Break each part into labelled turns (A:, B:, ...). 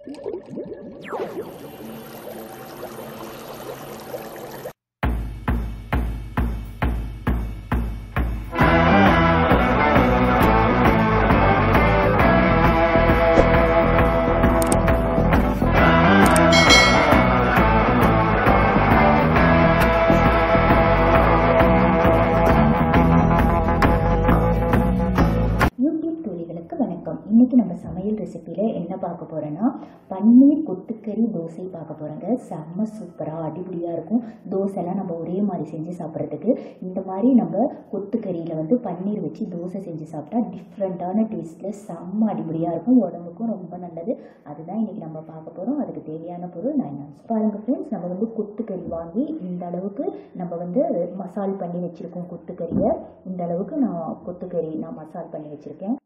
A: YouTube தோழிகளுக்கு வணக்கம் இன்னைக்கு நம்ம சமையல் ரெசிபியில் என்ன பார்க்க போறோன்னா பன்னீர் கொத்துக்கறி தோசை பார்க்க போகிறோங்க செம்ம சூப்பராக அடிப்படியாக இருக்கும் தோசைலாம் நம்ம ஒரே மாதிரி செஞ்சு சாப்பிட்றதுக்கு இந்த மாதிரி நம்ம கொத்துக்கறியில் வந்து பன்னீர் வச்சு தோசை செஞ்சு சாப்பிட்டா டிஃப்ரெண்ட்டான டேஸ்ட்டில் செம்ம அடிப்படியாக இருக்கும் உடம்புக்கும் ரொம்ப நல்லது அதுதான் இன்னைக்கு நம்ம பார்க்க போகிறோம் அதுக்கு தேவையான பொருள் நான் என்ன பாருங்க ஃப்ரெண்ட்ஸ் நம்ம வந்து கொத்துக்கறி வாங்கி இந்த அளவுக்கு நம்ம வந்து மசால் பண்ணி வச்சுருக்கோம் கொத்துக்கறியை இந்த அளவுக்கு நான் கொத்துக்கறி நான் மசால் பண்ணி வச்சுருக்கேன்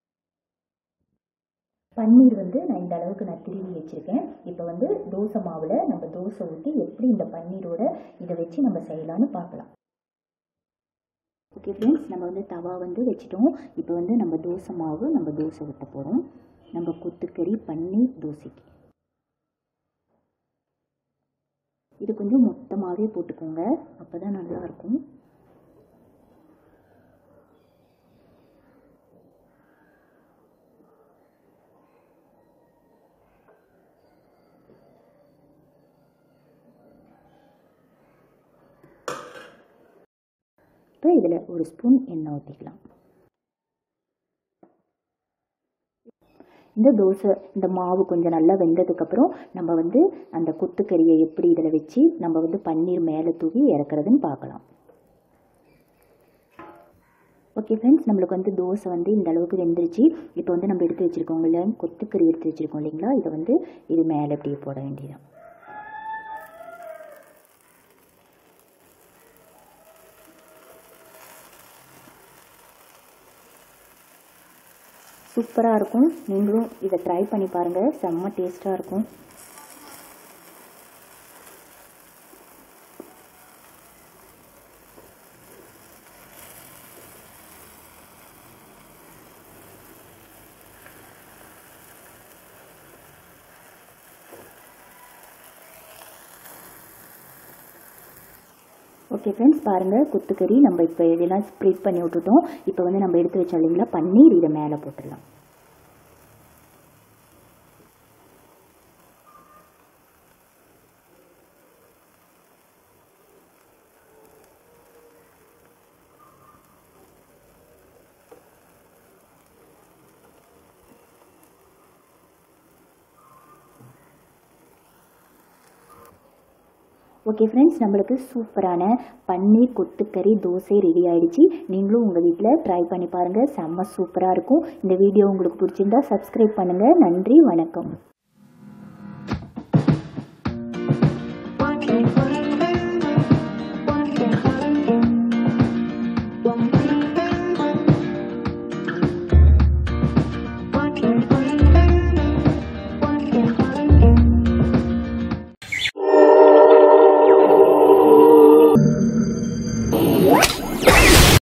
A: பன்னீர் வந்து நான் இந்த அளவுக்கு நான் திருவி வச்சுருக்கேன் இப்போ வந்து தோசை மாவில் நம்ம தோசை ஊற்றி எப்படி இந்த பன்னீரோட இதை வச்சு நம்ம செய்யலாம்னு பார்க்கலாம் ஓகே ஃப்ரெண்ட்ஸ் நம்ம வந்து தவா வந்து வச்சுட்டோம் இப்போ வந்து நம்ம தோசை மாவு நம்ம தோசை ஊற்ற போகிறோம் நம்ம கொத்துக்கறி பன்னீர் தோசைக்கு இது கொஞ்சம் மொத்தமாகவே போட்டுக்கோங்க அப்போ தான் நல்லாயிருக்கும் இப்போ இதில் ஒரு ஸ்பூன் எண்ணெய் ஊற்றிக்கலாம் இந்த தோசை இந்த மாவு கொஞ்சம் நல்லா வெந்ததுக்கப்புறம் நம்ம வந்து அந்த கொத்துக்கறியை எப்படி இதில் வச்சு நம்ம வந்து பன்னீர் மேலே தூவி இறக்குறதுன்னு பார்க்கலாம் ஓகே ஃப்ரெண்ட்ஸ் நம்மளுக்கு வந்து தோசை வந்து இந்த அளவுக்கு வெந்துருச்சு இப்போ வந்து நம்ம எடுத்து வச்சுருக்கோங்கல்ல கொத்துக்கறி எடுத்து வச்சுருக்கோம் இல்லைங்களா இதை வந்து இது மேலே அப்படியே போட வேண்டியதான் சூப்பராக இருக்கும் நீங்களும் இதை ட்ரை பண்ணி பாருங்கள் செம்ம டேஸ்ட்டாக இருக்கும் ஓகே ஃப்ரெண்ட்ஸ் பாருங்கள் குத்துக்கறி நம்ம இப்போ இதெல்லாம் ஸ்ப்ரெட் பண்ணி விட்டுட்டோம் இப்போ வந்து நம்ம எடுத்து வச்சோம் இல்லைங்களா பன்னீர் இதை மேலே போட்டுடலாம் ஓகே ஃப்ரெண்ட்ஸ் நம்மளுக்கு சூப்பரான பன்னீர் கொத்துக்கறி தோசை ரெடி ஆயிடுச்சு நீங்களும் உங்கள் வீட்டில் ட்ரை பண்ணி பாருங்கள் செம்ம சூப்பராக இருக்கும் இந்த வீடியோ உங்களுக்கு பிடிச்சிருந்தா சப்ஸ்கிரைப் பண்ணுங்கள் நன்றி வணக்கம்
B: Working for